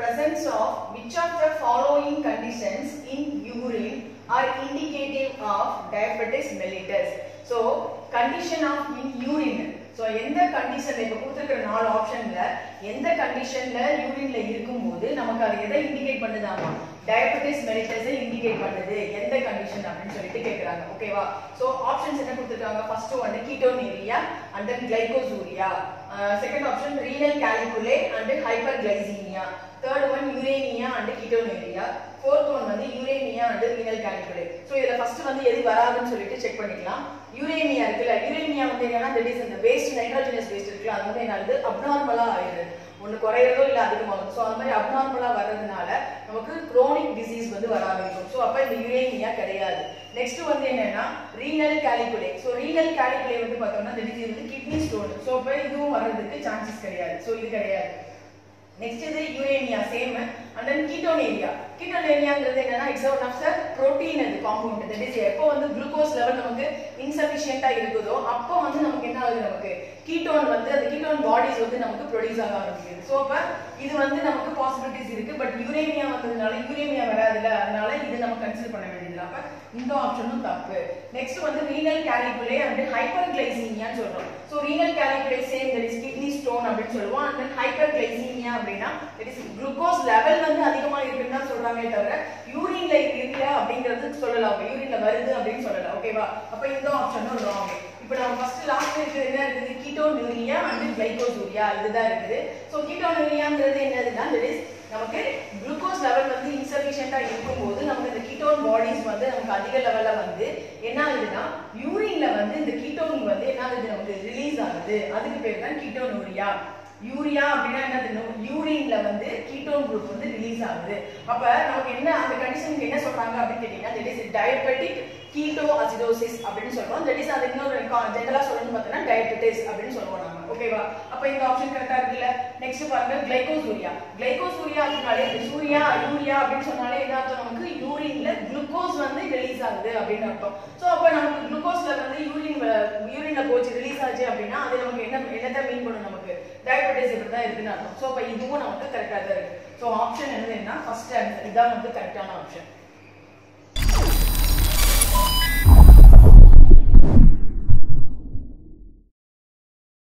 presence of which of the following conditions in urine are indicative of diabetes mellitus so condition of in urine so எந்த கண்டிஷன்ல இப்போ கொடுத்துருக்கிற நாலு ஆப்ஷன்ல எந்த கண்டிஷன்ல யூரின்ல இருக்கும்போது நமக்கு அது எதை இண்டிகேட் பண்ணுதாமா டயபெட்டிஸ் மெலிட்டஸை இண்டிகேட் பண்ணுது எந்த கண்டிஷன் அப்படின்னு சொல்லிட்டு கேட்குறாங்க ஓகேவா ஸோ ஆப்ஷன்ஸ் என்ன கொடுத்துருக்காங்க ஃபர்ஸ்ட் ஒன்று ketonuria and then glycosuria second option renal calculi and hyperglycaemia third one uraemia and ketonuria fourth one வந்து uraemia and renal calculi so இதில் ஃபர்ஸ்ட் வந்து எது வராதுன்னு சொல்லிட்டு செக் பண்ணிக்கலாம் யூரேனியா இருக்குல்ல யூரேனியா வந்து என்னன்னா தட் இஸ் இந்த வேஸ்ட் நைட்ரோஜனஸ் வேஸ்ட் இருக்குல்ல அது வந்து என்ன ஆகுது அப்நார்மலா ஆயிடுது ஒன்று குறையிறதோ இல்லை அதிகமாகும் ஸோ அந்த மாதிரி அப்நார்மலா வர்றதுனால நமக்கு குரோனிக் டிசீஸ் வந்து வர ஆரம்பிக்கும் ஸோ அப்போ இந்த யூரேனியா கிடையாது நெக்ஸ்ட் வந்து என்னன்னா renal calculi so renal calculi வந்து பார்த்தோம்னா இந்த டிசீஸ் வந்து கிட்னி ஸ்டோன் ஸோ அப்போ இதுவும் வர்றதுக்கு சான்சஸ் கிடையாது ஸோ இது கிடையாது நெக்ஸ்ட் இது யூரேனியா சேம் அண்ட் தென் கீட்டோனேரியா கீட்டோனேரியாங்கிறது என்னன்னா it's one of the protein அது காம்பவுண்ட் தட் இஸ் எப்போ வந்து குளுக்கோஸ் லெவல் நமக்கு இன்சஃபிஷியண்டா இருக்குதோ அப்போ வந்து நமக்கு என்ன ஆகுது நமக்கு கீட்டோன் வந்து அந்த கீட்டோன் பாடிஸ் வந்து நமக்கு ப்ரொடியூஸ் ஆக ஆரம்பிக்குது ஸோ அப்போ இது வந்து நமக்கு பாசிபிலிட்டிஸ் இருக்கு பட் யூரேனியா வந்ததுனால யூரேனியா வராதுல்ல அதனால இது நம்ம கன்சிடர் பண்ண வேண்டியது அப்ப இந்த ஆப்ஷனும் தப்பு நெக்ஸ்ட் வந்து ரீனல் கேலிகுலே அண்ட் ஹைப்பர் கிளைசீமியான்னு சொல்றோம் so renal calculi same that is kidney stone அப்படின்னு சொல்லுவோம் அண்ட் தென் ஹைப்பர் கிளைசீமியா அப்படின்னா தட் இஸ் குளுக்கோஸ் லெவல் வந்து அதிகமா இருக்குன்னு தான் சொல்றாங்களே தவிர யூரின்ல இல்ல அப்படிங்கிறது சொல்லலாம் அப்ப யூரின்ல வருது அப்படின்னு சொல்லலாம் ஓகேவா அப்ப இந்த ஆப்ஷனும் ராங் இப்போ நம்ம ஃபர்ஸ்ட் லாஸ்ட் இருக்குது என்ன இருக்குது கீட்டோனூரியா அண்ட் கிளைகோசூரியா இதுதான் இருக்குது ஸோ கீட்டோனூரியாங்கிறது என்னதுன்னா தட் இஸ் நமக்கு குளுக்கோஸ் லெவல் வந்து இன்சஃபிஷியண்டா இருக்கும்போது நமக்கு இந்த கீட்டோன் பாடிஸ் வந்து நமக்கு அதிக லெவல்ல வந்து என்ன ஆகுதுன்னா யூரின்ல வந்து இந்த கீட்டோன் வந்து என்ன ஆகுது நமக்கு ரிலீஸ் ஆகுது அதுக்கு பேர் தான் கீட்டோனூரியா யூரியா அப்படின்னா என்ன யூரின்ல வந்து கீட்டோன் குரூப் வந்து ரிலீஸ் ஆகுது அப்ப நமக்கு என்ன அந்த கண்டிஷனுக்கு என்ன சொல்றாங்க அப்படின்னு கேட்டீங்கன்னா that is diabetic ketoacidosis அப்படின்னு சொல்றோம் தட் இஸ் அது இன்னொரு ஜெனரலா சொல்லணும்னு பார்த்தோம்னா டயபெட்டிஸ் அப்படின்னு சொல்லுவோம் நம்ம ஓகேவா அப்ப இந்த ஆப்ஷன் கரெக்டா இருக்குல்ல நெக்ஸ்ட் பாருங்க கிளைகோசூரியா கிளைகோசூரியா அப்படின்னாலே இந்த சூரியா யூரியா அப்படின்னு சொன்னாலே என்ன அர்த்தம் நமக்கு யூரின்ல குளுக்கோஸ் வந்து ரிலீஸ் ஆகுது அப்படின்னு அர்த்தம் சோ அப்ப நமக்கு குளுக்கோஸ்ல வந்து யூரின் யூரின்ல போச்சு ரிலீஸ் ஆச்சு அப்படின்னா அது நமக்கு என்ன என்னத்தை மீன் பண்ணும் நமக்கு டயபெட்டிஸ் இப்படி தான் இருக்குன்னு அர்த்தம் சோ அப்ப இதுவும் நமக்கு கரெக்டா தான் இருக்கு சோ ஆப்ஷன் என்னதுன்னா ஃபர்ஸ்ட் ஆன்சர் இதான் வந்து கரெக்டான ஆப்ஷன்